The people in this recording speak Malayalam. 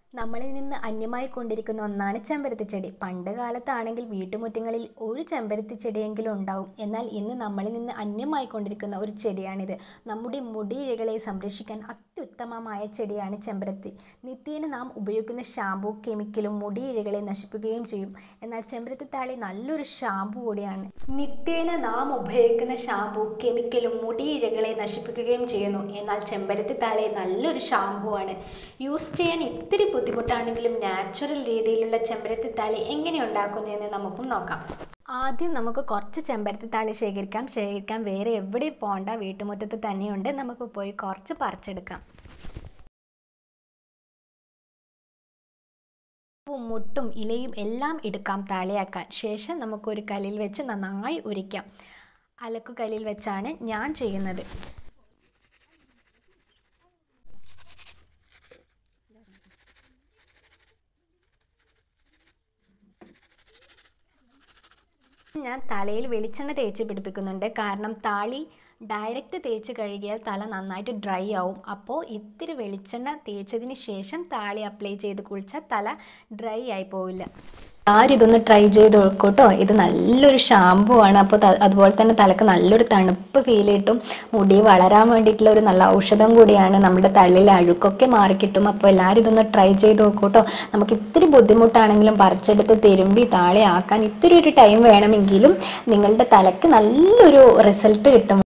നമ്മളിൽ നിന്ന് അന്യമായി കൊണ്ടിരിക്കുന്ന ഒന്നാണ് ചെമ്പരത്തി ചെടി പണ്ട് കാലത്താണെങ്കിൽ വീട്ടുമുറ്റങ്ങളിൽ ഒരു ചെമ്പരത്തി ചെടിയെങ്കിലും ഉണ്ടാവും എന്നാൽ ഇന്ന് നമ്മളിൽ നിന്ന് അന്യമായി കൊണ്ടിരിക്കുന്ന ഒരു ചെടിയാണിത് നമ്മുടെ മുടിയിഴകളെ സംരക്ഷിക്കാൻ അത്യുത്തമമായ ചെടിയാണ് ചെമ്പരത്തി നിത്യേന നാം ഉപയോഗിക്കുന്ന ഷാമ്പു കെമിക്കലും മുടിയിഴകളെ നശിപ്പിക്കുകയും ചെയ്യും എന്നാൽ ചെമ്പരത്തി താളി നല്ലൊരു ഷാമ്പു കൂടിയാണ് നിത്യേന നാം ഉപയോഗിക്കുന്ന ഷാമ്പു കെമിക്കലും മുടിയിഴകളെ നശിപ്പിക്കുകയും ചെയ്യുന്നു എന്നാൽ ചെമ്പരത്തി താളി നല്ലൊരു ഷാമ്പു ആണ് യൂസ് ചെയ്യാൻ ഇത്തിരി ബുദ്ധിമുട്ടാണെങ്കിലും നാച്ചുറൽ രീതിയിലുള്ള ചെമ്പരത്തി താളി എങ്ങനെ ഉണ്ടാക്കുന്നതെന്ന് നമുക്കും നോക്കാം ആദ്യം നമുക്ക് കുറച്ച് ചെമ്പരത്തി താളി ശേഖരിക്കാം ശേഖരിക്കാൻ വേറെ എവിടെ പോണ്ട വീട്ടുമുറ്റത്ത് തന്നെയുണ്ട് നമുക്ക് പോയി കുറച്ച് പറിച്ചെടുക്കാം പൂവും മുട്ടും ഇലയും എല്ലാം എടുക്കാം താളിയാക്കാൻ ശേഷം നമുക്കൊരു കല്ലിൽ വെച്ച് നന്നായി ഉരിക്കാം അലക്കുകല്ലിൽ വെച്ചാണ് ഞാൻ ചെയ്യുന്നത് ഞാൻ തലയിൽ വെളിച്ചെണ്ണ തേച്ച് പിടിപ്പിക്കുന്നുണ്ട് കാരണം താളി ഡയറക്റ്റ് തേച്ച് കഴുകിയാൽ തല നന്നായിട്ട് ഡ്രൈ ആവും അപ്പോൾ ഇത്തിരി വെളിച്ചെണ്ണ തേച്ചതിന് ശേഷം താളി അപ്ലൈ ചെയ്ത് കുളിച്ചാൽ തല ഡ്രൈ ആയി പോവില്ല ആരും ഇതൊന്ന് ട്രൈ ചെയ്ത് നോക്കൂട്ടോ ഇത് നല്ലൊരു ഷാമ്പു ആണ് അപ്പോൾ അതുപോലെ തന്നെ തലക്ക് നല്ലൊരു തണുപ്പ് ഫീൽ കിട്ടും മുടി വളരാൻ വേണ്ടിയിട്ടുള്ള ഒരു നല്ല ഔഷധം കൂടിയാണ് നമ്മുടെ തള്ളിലെ അഴുക്കൊക്കെ മാറിക്കിട്ടും അപ്പോൾ എല്ലാവരും ഇതൊന്ന് ട്രൈ ചെയ്ത് നോക്കൂട്ടോ നമുക്ക് ഇത്തിരി ബുദ്ധിമുട്ടാണെങ്കിലും പറിച്ചെടുത്ത് തിരുമ്പി താളെ ആക്കാൻ ഇത്തിരി ഒരു ടൈം വേണമെങ്കിലും നിങ്ങളുടെ തലക്ക് നല്ലൊരു റിസൾട്ട് കിട്ടും